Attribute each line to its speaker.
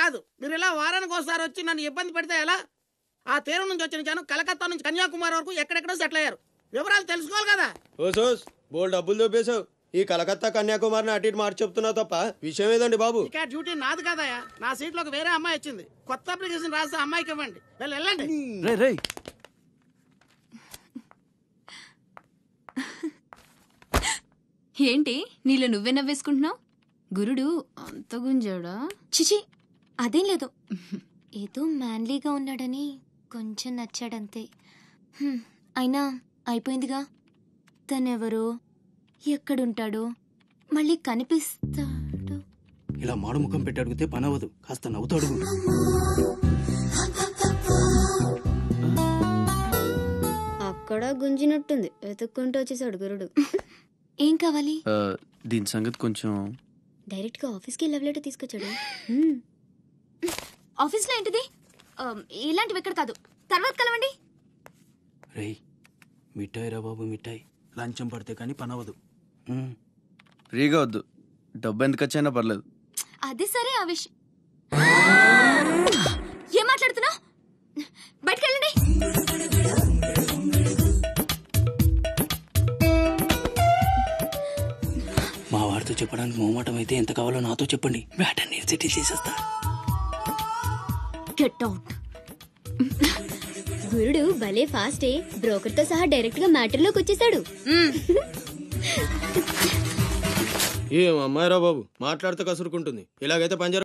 Speaker 1: కాదు మీరు ఇలా వారానికి ఒకసారి వచ్చి నన్ను ఇబ్బంది పెడితే ఎలా ఆ తీరం నుంచి వచ్చిన జనం కలకత్తా నుంచి కన్యాకుమారి వరకు ఎక్కడెక్కడో సెటిల్ అయ్యారు వివరాలు తెలుసుకోవాలి కదా
Speaker 2: ఓ సోస్ బోల్ డబ్బులు దొబ్బేశావు ఈ కలకత్తా కన్యాకుమారిని అటు ఇటు మార్చి చెప్తున్నావు తప్ప విషయం ఏదండి బాబు
Speaker 1: ఇక డ్యూటీ నాది కదయా నా సీట్లోకి వేరే అమ్మాయి వచ్చింది కొత్త అప్లికేషన్ రాస్తే అమ్మాయికి ఇవ్వండి వెళ్ళి వెళ్ళండి
Speaker 3: రే రే
Speaker 4: ఏంటి నీలో నువ్వే నవ్వేసుకుంటున్నావు గురుడు అంత గుంజాడా
Speaker 5: చిచి అదేం లేదు ఏదో మ్యాన్లీగా ఉన్నాడని కొంచెం నచ్చాడంతే హ్మ్, అయినా అయిపోయిందిగా తనెవరో ఎక్కడుంటాడో మళ్ళీ కనిపిస్తాడు
Speaker 3: ఇలా మాడుముఖం పెట్టి అడిగితే పని అవ్వదు కాస్త నవ్వుతూ అడుగు
Speaker 6: అక్కడ గుంజినట్టుంది వెతుక్కుంటూ వచ్చేసాడు గురుడు
Speaker 5: ఏం కావాలి
Speaker 7: ఆ, దీని సంగతి కొంచెం
Speaker 6: డైరెక్ట్ గా ఆఫీస్ కి లవ్ లెటర్ తీసుకొచ్చాడు హ్మ్.
Speaker 5: ఆఫీస్లో ఏంటిది ఆ, ఇలాంటివి ఎక్కడ కాదు తర్వాత కలవండి
Speaker 3: రేయ్ మిఠాయి రా బాబు మిఠాయి లంచం పడితే కానీ పని అవ్వదు ఉమ్.
Speaker 7: ఫ్రీగా వద్దు డబ్బు ఎందుకు వచ్చైనా పర్లేదు
Speaker 5: అది సరే ఆ విషయం ఏం మాట్లాడుతున్నావు బయటకెళ్ళండి
Speaker 3: మా వాడితో చెప్పడానికి మొహమాటం అయితే ఎంత కావాలో నాతో చెప్పండి బ్యాటర్ నేను సెటిల్ చేసేస్తా
Speaker 5: గెట్ అవుట్
Speaker 6: గురుడు భలే ఫాస్టే బ్రోకర్ తో సహా డైరెక్ట్ గా మ్యాటర్ లోకి వచ్చేసాడు
Speaker 2: ఏం అమ్మాయిరా బాబు మాట్లాడితే కసురుకుంటుంది ఇలాగైతే పంజర